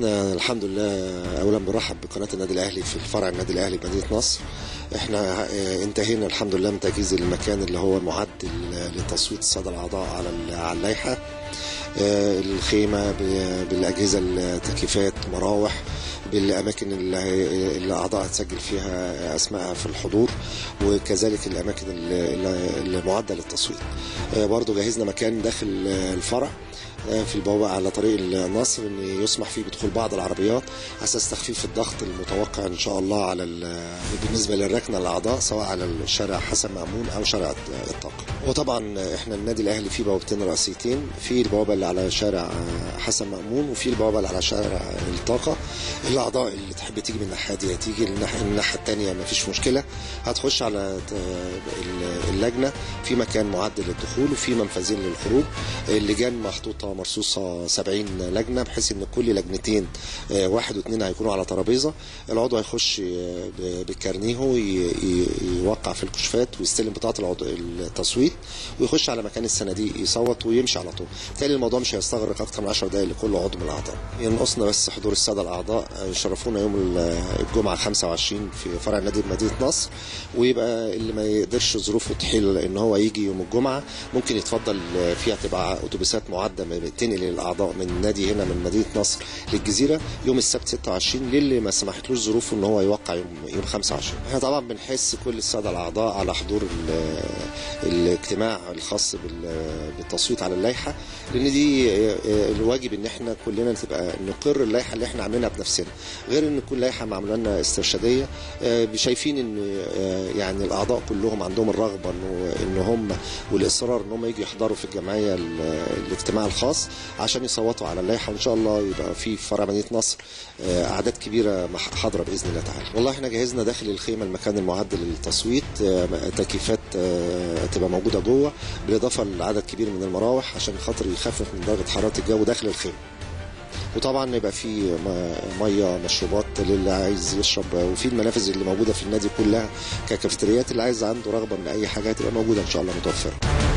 احنا الحمد لله اولا بنرحب بقناه النادي الاهلي في الفرع النادي الاهلي بمدينه نصر احنا اه، انتهينا الحمد لله من تجهيز المكان اللي هو معد ل- لتصويت الساده الاعضاء على ال- على اللائحه اه، الخيمه ب- بالاجهزه التكييفات مراوح بالاماكن اللي اللي الاعضاء هتسجل فيها اسمائها في الحضور وكذلك الاماكن اللي- اللي اللي معده للتصويت اه، برضو جهزنا مكان داخل اه، الفرع في البوابة على طريق النصر ان يسمح فيه بدخول بعض العربيات على اساس تخفيف الضغط المتوقع ان شاء الله على ال- بالنسبه للركنه الاعضاء سواء على الشارع حسن مامون او شارع الطاقه. وطبعا احنا النادي الاهلي فيه بوابتين رئيسيتين في البوابه اللي على شارع حسن مامون وفي البوابه اللي على شارع الطاقه الاعضاء اللي تحب تيجي من الناحيه دي تيجي الناحيه الناحيه الثانيه ما فيش مشكله هتخش على ت- ال- اللجنه في مكان معد للدخول وفي منفذين للخروج اللجان محطوطه مرصوصه 70 لجنه بحيث ان كل لجنتين آه، واحد واثنين هيكونوا على ترابيزه العضو هيخش آه، ب- بكارنيه ي- ي- يوقع في الكشوفات ويستلم بطاقه العضو التصويت ويخش على مكان الصناديق يصوت ويمشي على طول بالتالي الموضوع مش هيستغرق اكثر من 10 دقائق لكل عضو من الاعضاء ينقصنا بس حضور الساده الاعضاء آه، يشرفونا يوم ال- الجمعه 25 في فرع النادي بمدينه نصر ويبقى اللي ما يقدرش ظروفه تحيل ان هو يجي يوم الجمعه ممكن يتفضل آه، فيها تبقى اتوبيسات معده م- تنقل الاعضاء من النادي هنا من مدينه نصر للجزيره يوم السبت 26 للي ما سمحتلوش ظروفه ان هو يوقع يوم يوم 25 احنا طبعا بنحس كل الساده الاعضاء على حضور ال- الاجتماع الخاص بال- بالتصويت على اللائحه لان دي آه، آه، الواجب ان احنا كلنا تبقى نقر اللائحه اللي احنا عاملينها بنفسنا غير ان تكون لائحه معموله لنا استرشاديه آه، شايفين ان آه، يعني الاعضاء كلهم عندهم الرغبه انه ان هم والاصرار ان هم يجوا يحضروا في الجمعيه ال- الاجتماع الخاص عشان يصوتوا على اللائحه وان شاء الله يبقى في فرع مدينه نصر آه، اعداد كبيره مح- حاضره باذن الله تعالى. والله احنا جهزنا داخل الخيمه المكان المعد للتصويت آه، تكييفات آه، تبقى موجوده جوه بالاضافه لعدد كبير من المراوح عشان خاطر يخفف من درجه حراره الجو داخل الخيمه. وطبعا يبقى في م- ميه مشروبات للي عايز يشرب وفي المنافذ اللي موجوده في النادي كلها ككافتريات اللي عايز عنده رغبه من اي حاجه تبقى موجوده ان شاء الله متوفره